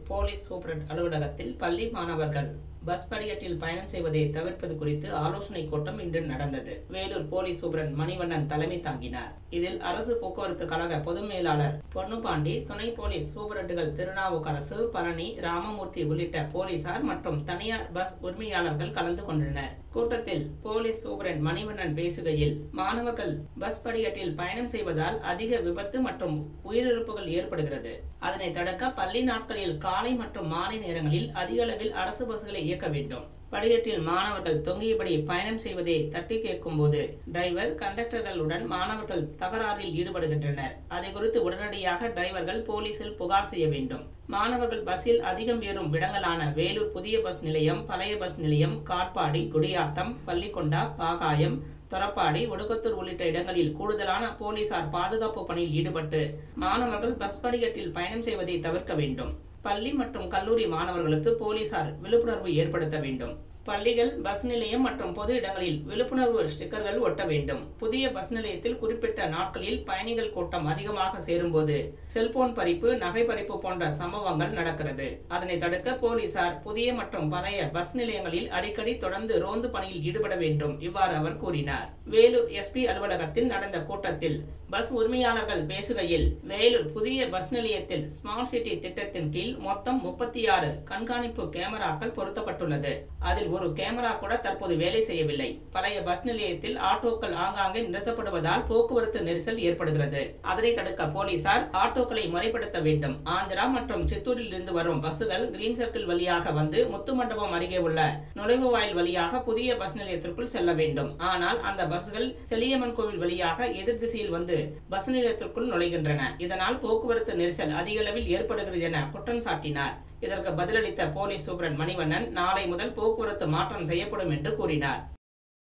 police superintendent அலுவலகத்தில் பள்ளி மாணவர்கள் பஸ் படிக்கட்டில் பயணம் செய்வதை தவிர்ப்பது குறித்து ஆலோசனை கூட்டம் இன்று நடந்தது வேலூர் போலீஸ் சூப்பரண்ட் மணிவண்ணன் தலைமை தாங்கினார் இதில் அரசு போக்குவரத்து கழக பொது மேலாளர் பொன்னுபாண்டி துணை போலீஸ் சூப்பரண்டுகள் திருநாவுக்கரசு பழனி ராமமூர்த்தி உள்ளிட்ட போலீசார் மற்றும் தனியார் பஸ் உரிமையாளர்கள் கலந்து கொண்டனர் கூட்டத்தில் போலீஸ் சூப்பரண்ட் மணிவண்ணன் பேசுகையில் மாணவர்கள் பஸ் படிக்கட்டில் பயணம் செய்வதால் அதிக விபத்து மற்றும் உயிரிழப்புகள் ஏற்படுகிறது அதனை தடுக்க பள்ளி நாட்களில் காலை மற்றும் மாலை நேரங்களில் அதிக அளவில் அரசு பஸ்களை இயக்க வேண்டும் படிக்கட்டில் மாணவர்கள் தொங்கியபடி பயணம் செய்வதை தட்டி கேட்கும் போது டிரைவர் கண்டக்டர்களுடன் மாணவர்கள் தகராறில் ஈடுபடுகின்றனர் அதை குறித்து உடனடியாக டிரைவர்கள் போலீசில் புகார் செய்ய வேண்டும் மாணவர்கள் பஸ்ஸில் அதிகம் ஏறும் இடங்களான வேலூர் புதிய பஸ் நிலையம் பழைய பஸ் நிலையம் காட்பாடி குடியாத்தம் பள்ளிக்கொண்டா பாகாயம் தொரப்பாடி ஒடுக்கத்தூர் உள்ளிட்ட இடங்களில் கூடுதலான போலீசார் பாதுகாப்பு பணியில் ஈடுபட்டு மாணவர்கள் பஸ் படிக்கட்டில் பயணம் செய்வதை தவிர்க்க வேண்டும் பள்ளி மற்றும் கல்லூரி மாணவர்களுக்கு போலீசார் விழிப்புணர்வு ஏற்படுத்த வேண்டும் பள்ளிகள் பஸ் நிலையம் மற்றும் பொது இடங்களில் விழிப்புணர்வு ஸ்டிக்கர்கள் ஒட்ட வேண்டும் புதிய பஸ் நிலையத்தில் குறிப்பிட்ட நாட்களில் பயணிகள் கூட்டம் அதிகமாக சேரும்போது செல்போன் பறிப்பு நகை பறிப்பு போன்ற சம்பவங்கள் நடக்கிறது அதனை தடுக்க போலீசார் புதிய மற்றும் பழைய பஸ் நிலையங்களில் அடிக்கடி தொடர்ந்து ரோந்து பணியில் ஈடுபட வேண்டும் இவ்வாறு அவர் கூறினார் வேலூர் எஸ்பி அலுவலகத்தில் நடந்த கூட்டத்தில் பஸ் உரிமையாளர்கள் பேசுகையில் வேலூர் புதிய பஸ் நிலையத்தில் ஸ்மார்ட் சிட்டி திட்டத்தின் கீழ் மொத்தம் முப்பத்தி ஆறு கண்காணிப்பு கேமராக்கள் பொருத்தப்பட்டுள்ளது அதில் ஒரு கேமரா கூட தற்போது வேலை செய்யவில்லை பழைய பஸ் நிலையத்தில் ஆட்டோக்கள் ஆங்காங்கே நிறுத்தப்படுவதால் போக்குவரத்து நெரிசல் ஏற்படுகிறது அதனை தடுக்க போலீசார் ஆட்டோக்களை முறைப்படுத்த வேண்டும் ஆந்திரா மற்றும் சித்தூரில் இருந்து வரும் பஸ்ஸுகள் கிரீன் சர்க்கிள் வழியாக வந்து முத்துமண்டபம் அருகே உள்ள நுழைவு வாயில் வழியாக புதிய பஸ் நிலையத்திற்குள் செல்ல வேண்டும் ஆனால் அந்த பஸ்கள் செலியம்மன் கோவில் வழியாக எதிர் திசையில் வந்து பஸ் நிலையத்திற்குள் நுழைகின்றன இதனால் போக்குவரத்து நெரிசல் அதிக அளவில் ஏற்படுகிறது என குற்றம் சாட்டினார் இதற்கு பதிலளித்த போலீஸ் சூப்பரண்ட் மணிவண்ணன் நாளை முதல் போக்குவரத்து மாற்றம் செய்யப்படும் என்று கூறினார்